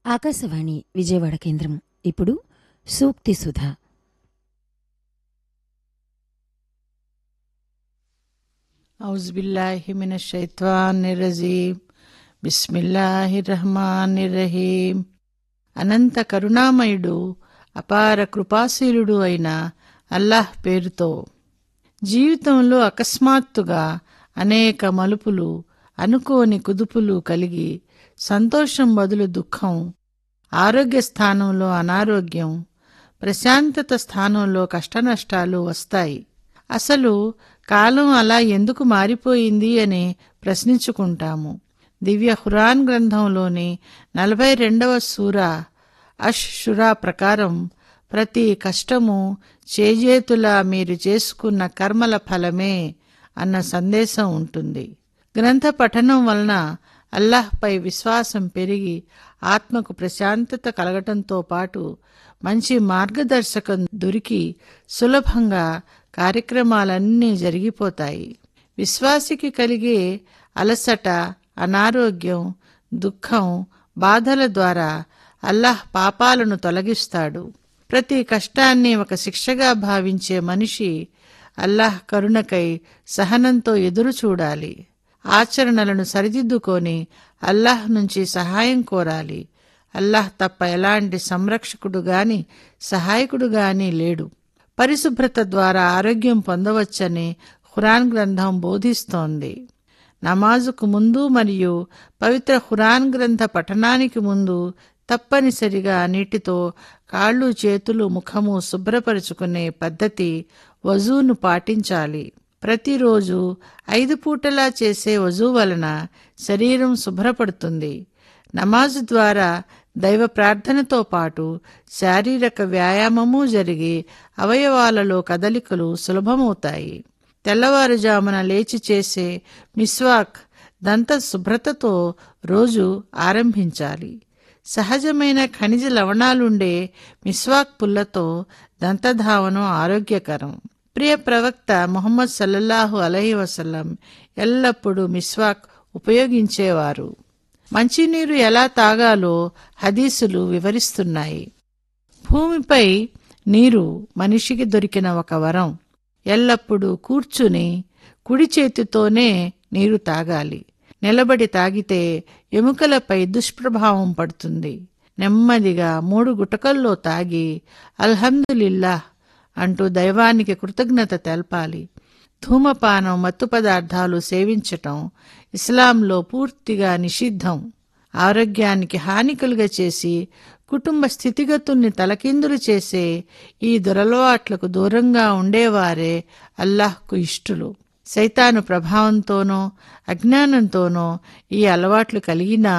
ఆకాశవాణి విజయవాడ కేంద్రం ఇప్పుడు సూక్తి సుధ ఔజ్బిల్లాహిమినషైత్వానిరజీం బిస్మిల్లాహిర్రహమానిర్రహీం అనంత కరుణామయుడు అపార కృపాశీలుడు అయిన అల్లాహ్ పేరుతో జీవితంలో అకస్మాత్తుగా అనేక మలుపులు అనుకోని కుదుపులు కలిగి సంతోషం బదులు దుఃఖం ఆరోగ్య స్థానంలో అనారోగ్యం ప్రశాంతత స్థానంలో కష్టనష్టాలు వస్తాయి అసలు కాలం అలా ఎందుకు మారిపోయింది అని ప్రశ్నించుకుంటాము దివ్య ఖురాన్ గ్రంథంలోని నలభై రెండవ సూర అష్ షురా ప్రకారం ప్రతి కష్టము చేజేతులా మీరు చేసుకున్న కర్మల ఫలమే అన్న సందేశం ఉంటుంది గ్రంథ పఠనం వలన అల్లాహ్పై విశ్వాసం పెరిగి ఆత్మకు ప్రశాంతత కలగటంతో పాటు మంచి మార్గదర్శకం దొరికి సులభంగా కార్యక్రమాలన్నీ జరిగిపోతాయి విశ్వాసికి కలిగే అలసట అనారోగ్యం దుఃఖం బాధల ద్వారా అల్లాహ్ పాపాలను తొలగిస్తాడు ప్రతి కష్టాన్ని ఒక శిక్షగా భావించే మనిషి అల్లాహ్ కరుణకై సహనంతో ఎదురు చూడాలి ఆచరణలను సరిదిద్దుకొని అల్లాహ్ నుంచి సహాయం కోరాలి అల్లాహ్ తప్ప ఎలాంటి సంరక్షకుడు గాని సహాయకుడు గాని లేడు పరిశుభ్రత ద్వారా ఆరోగ్యం పొందవచ్చని ఖురాన్ గ్రంథం బోధిస్తోంది నమాజుకు ముందు మరియు పవిత్ర ఖురాన్ గ్రంథ పఠనానికి ముందు తప్పనిసరిగా నీటితో కాళ్ళు చేతులు ముఖము శుభ్రపరుచుకునే పద్ధతి వజూను పాటించాలి ప్రతిరోజు ఐదు పూటలా చేసే వజూ వలన శరీరం శుభ్రపడుతుంది నమాజు ద్వారా దైవ ప్రార్థనతో పాటు శారీరక వ్యాయామము జరిగి అవయవాలలో కదలికలు సులభమవుతాయి తెల్లవారుజామున లేచి చేసే మిస్వాక్ దంత శుభ్రతతో రోజు ఆరంభించాలి సహజమైన ఖనిజ లవణాలుండే మిస్వాక్ పుల్లతో దంతధావనం ఆరోగ్యకరం ప్రియ ప్రవక్త ముహమ్మద్ సల్లల్లాహు అలహి వసల్లం ఎల్లప్పుడూ మిస్వాక్ ఉపయోగించేవారు మంచినీరు ఎలా తాగాలో హదీసులు వివరిస్తున్నాయి భూమిపై నీరు మనిషికి దొరికిన ఒక వరం ఎల్లప్పుడూ కూర్చుని కుడి చేతితోనే నీరు తాగాలి నిలబడి తాగితే ఎముకలపై దుష్ప్రభావం పడుతుంది నెమ్మదిగా మూడు గుటకల్లో తాగి అల్హమ్దులిల్లాహ్ అంటూ దైవానికి కృతజ్ఞత తెలపాలి ధూమపానం మత్తు పదార్థాలు సేవించటం ఇస్లాంలో పూర్తిగా నిషిద్ధం ఆరోగ్యానికి హానికలుగా చేసి కుటుంబ స్థితిగతుల్ని తలకిందులు చేసే ఈ దురలవాట్లకు దూరంగా ఉండేవారే అల్లాహ్కు ఇష్టులు సైతాను ప్రభావంతోనో అజ్ఞానంతోనో ఈ అలవాట్లు కలిగిన